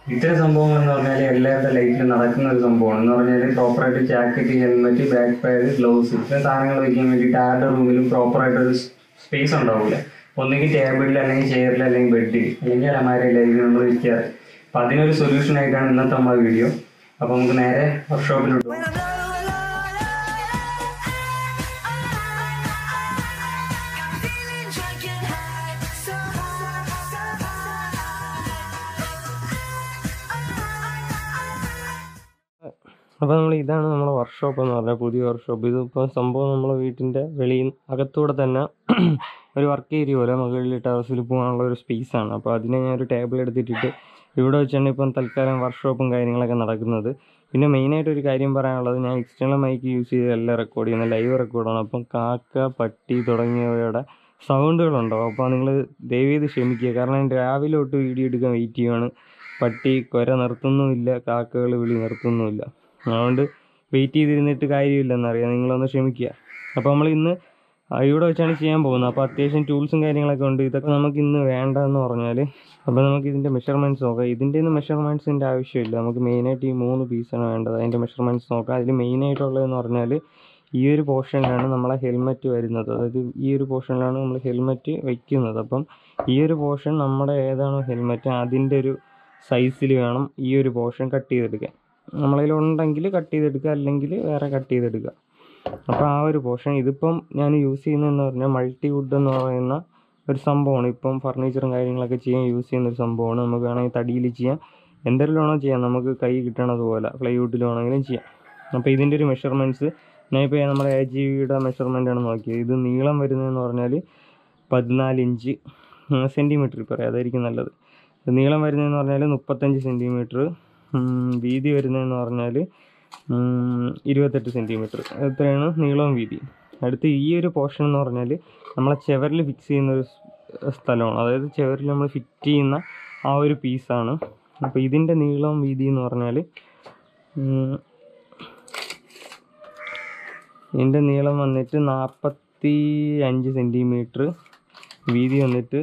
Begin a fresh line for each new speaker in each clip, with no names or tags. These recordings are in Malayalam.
ഇത്തരം സംഭവങ്ങൾ എന്ന് പറഞ്ഞാൽ എല്ലാവരുടെ ലൈഫിൽ നടക്കുന്ന ഒരു സംഭവമാണ് എന്ന് പറഞ്ഞാൽ പ്രോപ്പറായിട്ട് jacket helmet back pad gloves ഇത്തരം സാധനങ്ങൾ വയ്ക്കാൻ വേണ്ടിയിട്ട് ആരുടെ റൂമിലും പ്രോപ്പറായിട്ട് ഒരു സ്പേസ് ഉണ്ടാവില്ല ഒന്നുകിൽ ടേബിളിൽ അല്ലെങ്കിൽ ചെയറിൽ അല്ലെങ്കിൽ ബെഡിൽ അല്ലെങ്കിൽ അലമാരയിലായിരിക്കും നമ്മൾ ഇരിക്കാറ് അപ്പം അതിനൊരു സൊല്യൂഷൻ ആയിട്ടാണ് ഇന്നത്തെ നമ്മുടെ വീഡിയോ അപ്പോൾ നമുക്ക് നേരെ വർക്ക്ഷോപ്പിലോട്ട് പോകാം
അപ്പോൾ നമ്മൾ ഇതാണ് നമ്മുടെ വർക്ക്ഷോപ്പ് എന്ന് പറഞ്ഞാൽ പുതിയ വർക്ക്ഷോപ്പ് ഇതിപ്പോൾ സംഭവം നമ്മളെ വീട്ടിൻ്റെ വെളിയിൽ അകത്തൂടെ തന്നെ ഒരു വർക്ക് ഏരിയ പോലെ മുകളിൽ ടെറസിൽ പോകാനുള്ള ഒരു സ്പേസാണ് അപ്പോൾ അതിനെ ഞാൻ ഒരു ടേബിൾ എടുത്തിട്ടിട്ട് ഇവിടെ വെച്ചാണ് ഇപ്പം തൽക്കാലം വർക്ക്ഷോപ്പും കാര്യങ്ങളൊക്കെ നടക്കുന്നത് പിന്നെ മെയിനായിട്ട് ഒരു കാര്യം പറയാനുള്ളത് ഞാൻ എക്സ്റ്റേണൽ മൈക്ക് യൂസ് ചെയ്തല്ല റെക്കോർഡ് ചെയ്യുന്നത് ലൈവ് റെക്കോർഡാണ് അപ്പം കാക്ക പട്ടി തുടങ്ങിയവയുടെ സൗണ്ടുകളുണ്ടാവും അപ്പോൾ നിങ്ങൾ ദയവേത് ക്ഷമിക്കുക കാരണം ഞാൻ രാവിലെ തൊട്ട് വീഡിയോ എടുക്കാൻ വെയിറ്റ് ചെയ്യുവാണ് പട്ടി കുര നിർത്തുന്നുമില്ല കാക്കകൾ വിളി നിർത്തുന്നുമില്ല അതുകൊണ്ട് വെയിറ്റ് ചെയ്തിരുന്നിട്ട് കാര്യമില്ലെന്നറിയാം നിങ്ങളൊന്ന് ക്ഷമിക്കുക അപ്പോൾ നമ്മൾ ഇന്ന് ആ, ഇവിടെ വെച്ചാണ് ചെയ്യാൻ പോകുന്നത് അപ്പോൾ അത്യാവശ്യം ടൂൾസും കാര്യങ്ങളൊക്കെ ഉണ്ട് ഇതൊക്കെ നമുക്ക് ഇന്ന് വേണ്ടതെന്ന് പറഞ്ഞാൽ അപ്പോൾ നമുക്ക് ഇതിൻ്റെ മെഷർമെൻറ്റ്സ് നോക്കാം ഇതിൻ്റെ ഒന്നും മെഷർമെൻറ്റ്സിൻ്റെ ആവശ്യമില്ല നമുക്ക് മെയിനായിട്ട് ഈ മൂന്ന് പീസാണ് വേണ്ടത് അതിൻ്റെ മെഷർമെൻറ്റ്സ് നോക്കാം അതിൽ മെയിനായിട്ടുള്ളതെന്ന് പറഞ്ഞാൽ ഈ ഒരു പോർഷനിലാണ് നമ്മളെ ഹെൽമെറ്റ് വരുന്നത് അതായത് ഈ ഒരു പോർഷനിലാണ് നമ്മൾ ഹെൽമെറ്റ് വയ്ക്കുന്നത് അപ്പം ഈ ഒരു പോർഷൻ നമ്മുടെ ഏതാണോ ഹെൽമെറ്റ് അതിൻ്റെ ഒരു സൈസിൽ വേണം ഈ ഒരു പോർഷൻ കട്ട് ചെയ്തെടുക്കാൻ നമ്മളതിൽ ഉണ്ടെങ്കിൽ കട്ട് ചെയ്തെടുക്കുക അല്ലെങ്കിൽ വേറെ കട്ട് ചെയ്തെടുക്കുക അപ്പോൾ ആ ഒരു പോർഷൻ ഇതിപ്പം ഞാൻ യൂസ് ചെയ്യുന്നതെന്ന് പറഞ്ഞാൽ മൾട്ടി വുഡ് എന്ന് പറയുന്ന ഒരു സംഭവമാണ് ഇപ്പം ഫർണിച്ചറും കാര്യങ്ങളൊക്കെ ചെയ്യാൻ യൂസ് ചെയ്യുന്ന ഒരു സംഭവമാണ് നമുക്ക് വേണമെങ്കിൽ തടിയിൽ ചെയ്യാം എന്തെങ്കിലും വേണോ ചെയ്യാം നമുക്ക് കൈ കിട്ടണതുപോലെ പ്ലൈവുഡിൽ വേണമെങ്കിലും ചെയ്യാം അപ്പോൾ ഇതിൻ്റെ ഒരു മെഷർമെൻറ്റ്സ് ഞാനിപ്പോൾ നമ്മുടെ എ ജി വിയുടെ മെഷർമെൻ്റ് ആണ് നോക്കിയത് ഇത് നീളം വരുന്നതെന്ന് പറഞ്ഞാൽ പതിനാല് ഇഞ്ച് സെൻറ്റിമീറ്റർ പറയാം അതായിരിക്കും നല്ലത് നീളം വരുന്നതെന്ന് പറഞ്ഞാൽ മുപ്പത്തഞ്ച് സെൻറ്റിമീറ്റർ വീതി വരുന്നതെന്ന് പറഞ്ഞാൽ ഇരുപത്തെട്ട് സെൻറ്റിമീറ്റർ ഇത്രയാണ് നീളവും വീതി അടുത്ത് ഈ ഒരു പോർഷൻ എന്ന് പറഞ്ഞാൽ നമ്മളെ ചെവറിൽ ഫിക്സ് ചെയ്യുന്ന ഒരു സ് സ്ഥലമാണ് അതായത് ചെവറിൽ നമ്മൾ ഫിറ്റ് ചെയ്യുന്ന ആ ഒരു പീസാണ് അപ്പോൾ ഇതിൻ്റെ നീളവും വീതി എന്ന് പറഞ്ഞാൽ ഇതിൻ്റെ നീളം വന്നിട്ട് നാൽപ്പത്തി അഞ്ച് സെൻറ്റിമീറ്റർ വീതി വന്നിട്ട്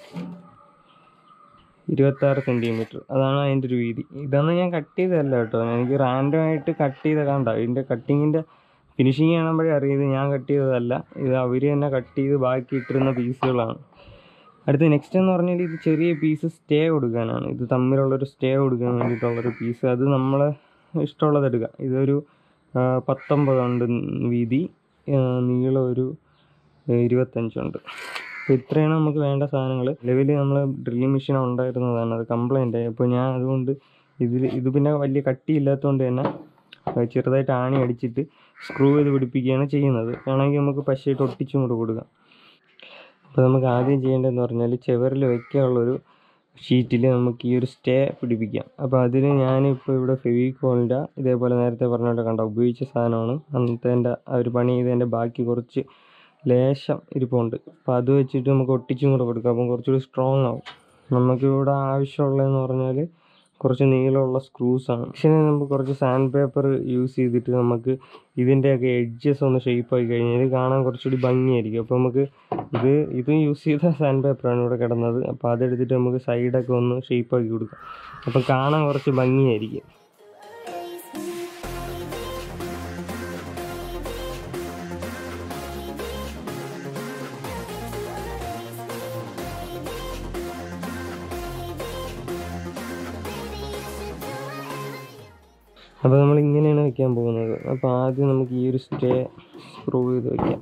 ഇരുപത്താറ് സെൻറ്റിമീറ്റർ അതാണ് അതിൻ്റെ ഒരു വീതി ഇതൊന്നും ഞാൻ കട്ട് ചെയ്തതല്ല കേട്ടോ എനിക്ക് റാൻഡം ആയിട്ട് കട്ട് ചെയ്ത കണ്ട ഇതിൻ്റെ കട്ടിങ്ങിൻ്റെ ഫിനിഷിങ് കാണുമ്പോഴേ അറിയാം ഇത് ഞാൻ കട്ട് ചെയ്തതല്ല ഇത് അവർ തന്നെ കട്ട് ചെയ്ത് ബാക്കി ഇട്ടിരുന്ന പീസുകളാണ് അടുത്ത് നെക്സ്റ്റ് എന്ന് പറഞ്ഞാൽ ഇത് ചെറിയ പീസ് സ്റ്റേ കൊടുക്കാനാണ് ഇത് തമ്മിലുള്ളൊരു സ്റ്റേ കൊടുക്കാൻ വേണ്ടിയിട്ടുള്ളൊരു പീസ് അത് നമ്മൾ ഇഷ്ടമുള്ളത് എടുക്കുക ഇതൊരു ആ, പത്തൊമ്പതുണ്ട് വീതി ആ, നീളം ഒരു ഇരുപത്തഞ്ചുണ്ട് അപ്പോൾ ഇത്രയാണ് നമുക്ക് വേണ്ട സാധനങ്ങൾ നിലവിൽ നമ്മൾ ഡ്രില്ലിംഗ് മെഷീൻ ഉണ്ടായിരുന്നതാണ് അത് കംപ്ലൈൻ്റ് ആയി അപ്പോൾ ഞാൻ അതുകൊണ്ട് ഇതിൽ ഇത് പിന്നെ വലിയ കട്ടിയില്ലാത്തതുകൊണ്ട് തന്നെ അത് ചെറുതായിട്ട് ആണി അടിച്ചിട്ട് സ്ക്രൂ ചെയ്ത് പിടിപ്പിക്കുകയാണ് ചെയ്യുന്നത് വേണമെങ്കിൽ നമുക്ക് പശയിട്ട് ഒട്ടിച്ചും കൂടെ കൊടുക്കാം അപ്പോൾ നമുക്ക് ആദ്യം ചെയ്യേണ്ടതെന്ന് പറഞ്ഞാൽ ചെവറിൽ വയ്ക്കാനുള്ളൊരു ഷീറ്റിൽ നമുക്ക് ഈ ഒരു സ്റ്റേ പിടിപ്പിക്കാം അപ്പോൾ അതിന് ഞാനിപ്പോൾ ഇവിടെ ഫെവിക്കോളിൻ്റെ ഇതേപോലെ നേരത്തെ പറഞ്ഞിട്ട് കണ്ട ഉപയോഗിച്ച സാധനമാണ് അന്നത്തെ എൻ്റെ ആ ഒരു പണി ചെയ്തതിൻ്റെ ബാക്കി കുറച്ച് ലേശം ഇരിപ്പുണ്ട് അപ്പോൾ അത് വെച്ചിട്ട് നമുക്ക് ഒട്ടിച്ചും കൂടെ കൊടുക്കാം അപ്പം കുറച്ചുകൂടി സ്ട്രോങ് ആവും നമുക്കിവിടെ ആവശ്യമുള്ളതെന്ന് പറഞ്ഞാൽ കുറച്ച് നീളമുള്ള സ്ക്രൂസ് ആണ് പക്ഷേ നമുക്ക് കുറച്ച് സാൻഡ് പേപ്പർ യൂസ് ചെയ്തിട്ട് നമുക്ക് ഇതിൻ്റെയൊക്കെ എഡ്ജസ് ഒന്ന് ഷേപ്പ് ആയി കഴിഞ്ഞാൽ കാണാൻ കുറച്ചുകൂടി ഭംഗിയായിരിക്കും അപ്പോൾ നമുക്ക് ഇത് ഇതും യൂസ് ചെയ്ത സാൻഡ് പേപ്പറാണ് ഇവിടെ കിടന്നത് അപ്പോൾ അതെടുത്തിട്ട് നമുക്ക് സൈഡൊക്കെ ഒന്ന് ഷേപ്പ് ആക്കി കൊടുക്കാം അപ്പം കാണാൻ കുറച്ച് ഭംഗിയായിരിക്കും അപ്പോൾ നമ്മൾ ഇങ്ങനെയാണ് വെക്കാൻ പോകുന്നത് അപ്പോൾ ആദ്യം നമുക്ക് ഈ ഒരു സ്റ്റേ സ്ക്രൂ ചെയ്ത് വെക്കാം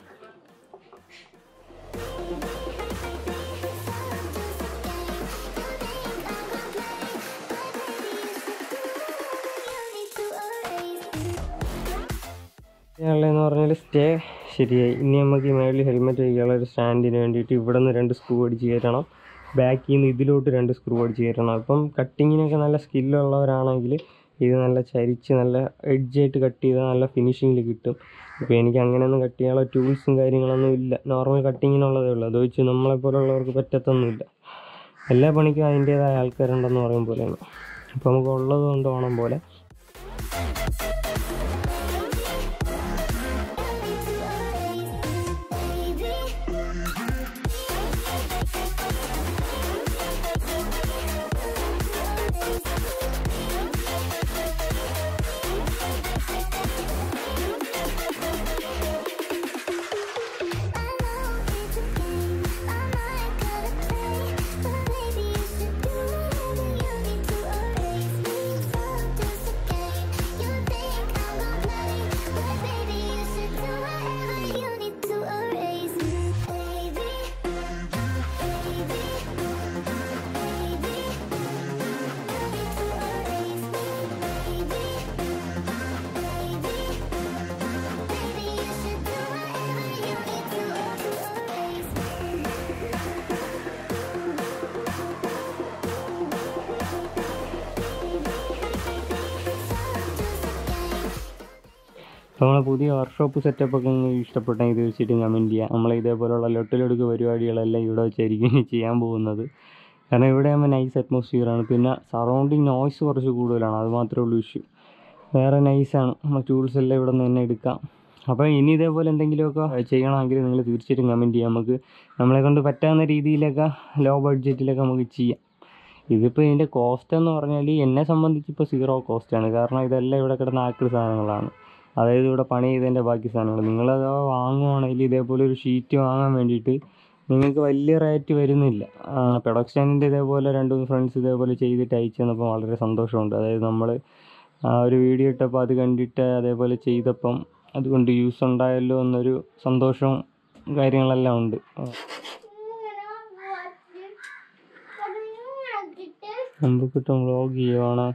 ചെയ്യാനുള്ളതെന്ന് പറഞ്ഞാൽ സ്റ്റേ ശരിയായി ഇനി നമുക്ക് ഈ മേളിൽ ഹെൽമെറ്റ് വയ്ക്കാനുള്ള ഒരു സ്റ്റാൻഡിന് വേണ്ടിയിട്ട് ഇവിടെ നിന്ന് രണ്ട് സ്ക്രൂ അടിച്ച് കയറ്റണം ബാക്കിൽ നിന്ന് ഇതിലോട്ട് രണ്ട് സ്ക്രൂ അടിച്ച് കയറ്റണം അപ്പം കട്ടിങ്ങിനൊക്കെ നല്ല സ്കില്ലുള്ളവരാണെങ്കിൽ ഇത് നല്ല ചരിച്ച് നല്ല എഡ്ജായിട്ട് കട്ട് ചെയ്താൽ നല്ല ഫിനിഷിങ്ങിൽ കിട്ടും ഇപ്പോൾ എനിക്ക് അങ്ങനെയൊന്നും കട്ട് ചെയ്യാനുള്ള ടൂൾസും കാര്യങ്ങളൊന്നും ഇല്ല നോർമൽ കട്ടിങ്ങിനുള്ളതേ ഉള്ളൂ അത് വെച്ച് നമ്മളെ പോലുള്ളവർക്ക് പറ്റത്തൊന്നുമില്ല എല്ലാ പണിക്കും അതിൻ്റേതായ ആൾക്കാരുണ്ടെന്ന് പറയും പോലെയാണ് അപ്പോൾ നമുക്ക് ഉള്ളത് കൊണ്ട് ഓണം പോലെ
Baby
അപ്പോൾ നമ്മളെ പുതിയ വർക്ക്ഷോപ്പ് സെറ്റപ്പ് ഒക്കെ നിങ്ങൾക്ക് ഇഷ്ടപ്പെട്ടെങ്കിൽ തീർച്ചയായിട്ടും കമൻറ്റ് ചെയ്യുക നമ്മൾ ഇതേപോലെയുള്ള ലൊട്ടിലൊടുക്ക് പരിപാടികളെല്ലാം ഇവിടെ വെച്ചായിരിക്കും ഇനി ചെയ്യാൻ പോകുന്നത് കാരണം ഇവിടെ ആകുമ്പോൾ നൈസ് അറ്റ്മോസ്ഫിയറാണ് പിന്നെ സറൗണ്ടിങ് നോയ്സ് കുറച്ച് കൂടുതലാണ് അത് മാത്രമേ ഉള്ളൂ ഇഷ്യൂ വേറെ നൈസാണ് നമ്മൾ ടൂൾസ് എല്ലാം ഇവിടെ നിന്ന് തന്നെ എടുക്കാം അപ്പോൾ ഇനി ഇതേപോലെ എന്തെങ്കിലുമൊക്കെ ചെയ്യണമെങ്കിൽ നിങ്ങൾ തീർച്ചയായിട്ടും കമൻറ്റ് ചെയ്യാം നമുക്ക് നമ്മളെ കൊണ്ട് പറ്റാവുന്ന രീതിയിലൊക്കെ ലോ ബഡ്ജറ്റിലൊക്കെ നമുക്ക് ചെയ്യാം ഇതിപ്പോൾ ഇതിൻ്റെ കോസ്റ്റ് എന്ന് പറഞ്ഞാൽ എന്നെ സംബന്ധിച്ച് ഇപ്പോൾ സീറോ കോസ്റ്റാണ് കാരണം ഇതെല്ലാം ഇവിടെ കിടന്ന ആക്രി സാധനങ്ങളാണ് അതായത് ഇവിടെ പണി ചെയ്തതിൻ്റെ ബാക്കി സാധനങ്ങൾ നിങ്ങളത് വാങ്ങുവാണെങ്കിൽ ഇതേപോലെ ഒരു ഷീറ്റ് വാങ്ങാൻ വേണ്ടിയിട്ട് നിങ്ങൾക്ക് വലിയ റേറ്റ് വരുന്നില്ല പ്രൊഡക്ഷനിൻ്റെ ഇതേപോലെ രണ്ട് മൂന്ന് ഫ്രണ്ട്സ് ഇതേപോലെ ചെയ്തിട്ട് അയച്ചു തന്നപ്പോൾ വളരെ സന്തോഷമുണ്ട് അതായത് നമ്മൾ ഒരു വീഡിയോ ഇട്ടപ്പോൾ അത് കണ്ടിട്ട് അതേപോലെ ചെയ്തപ്പം അതുകൊണ്ട് യൂസ് ഉണ്ടായല്ലോ എന്നൊരു സന്തോഷവും കാര്യങ്ങളെല്ലാം ഉണ്ട് നമുക്കിട്ടും വ്ളോഗ് ചെയ്യുവാണ്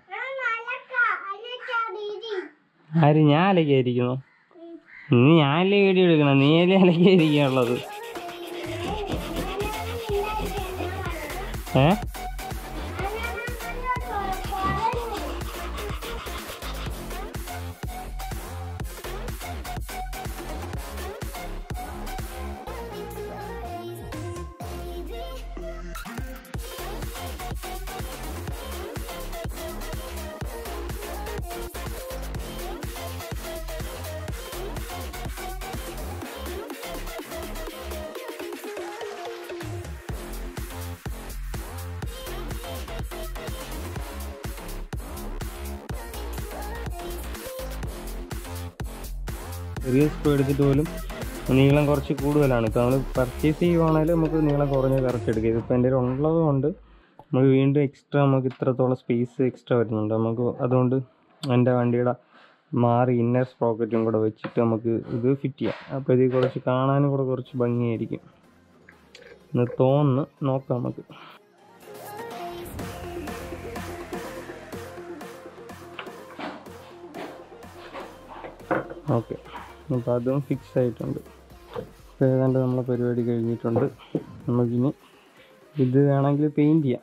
ആര് ഞാൻ അലക്കായിരിക്കുന്നു നീ ഞാനല്ലേ വീഡിയോ എടുക്കണം നീ അല്ലേ അലക്കായിരിക്കാനുള്ളത് ഏ ചെറിയ സ്ക്രൂ എടുത്തിട്ട് പോലും നീളം കുറച്ച് കൂടുതലാണ് ഇപ്പോൾ നമ്മൾ പർച്ചേസ് ചെയ്യുവാണെങ്കിൽ നമുക്ക് നീളം കുറഞ്ഞ കറക്റ്റ് എടുക്കുക ഇതിപ്പോൾ എൻ്റെ കയ്യിൽ ഉള്ളത് കൊണ്ട് നമുക്ക് വീണ്ടും എക്സ്ട്രാ നമുക്ക് ഇത്രത്തോളം സ്പേസ് എക്സ്ട്രാ വരുന്നുണ്ട് നമുക്ക് അതുകൊണ്ട് എൻ്റെ വണ്ടിയുടെ മാറി ഇന്നർ സ്പ്രോക്കറ്റും കൂടെ വെച്ചിട്ട് നമുക്ക് ഇത് ഫിറ്റ് ചെയ്യാം അപ്പോൾ ഇത് കുറച്ച് കാണാനും കൂടെ കുറച്ച് ഭംഗിയായിരിക്കും എന്ന് തോന്നുന്നു നോക്കാം നമുക്ക് ഓക്കെ അപ്പോൾ അതും ഫിക്സ് ആയിട്ടുണ്ട് അപ്പോൾ ഏതാണ്ട് നമ്മളെ പരിപാടി കഴിഞ്ഞിട്ടുണ്ട് നമുക്കിനി ഇത് വേണമെങ്കിൽ പെയിൻറ് ചെയ്യാം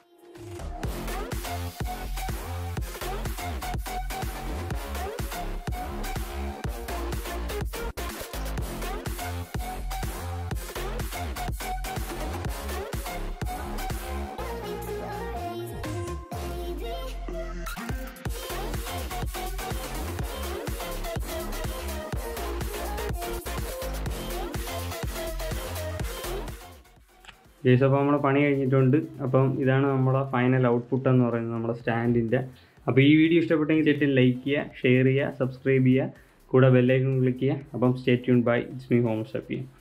ജേസ് അപ്പോൾ നമ്മുടെ പണി കഴിഞ്ഞിട്ടുണ്ട് അപ്പം ഇതാണ് നമ്മുടെ ഫൈനൽ ഔട്ട്പുട്ട് എന്ന് പറയുന്നത് നമ്മുടെ സ്റ്റാൻഡിൻ്റെ അപ്പോൾ ഈ വീഡിയോ ഇഷ്ടപ്പെട്ടെങ്കിൽ ചേട്ടൻ ലൈക്ക് ചെയ്യുക ഷെയർ ചെയ്യുക സബ്സ്ക്രൈബ് ചെയ്യുക കൂടെ ബെല്ലൈക്കൺ ക്ലിക്ക് ചെയ്യുക അപ്പം stay tune bye it's me home ഷപ്പിയും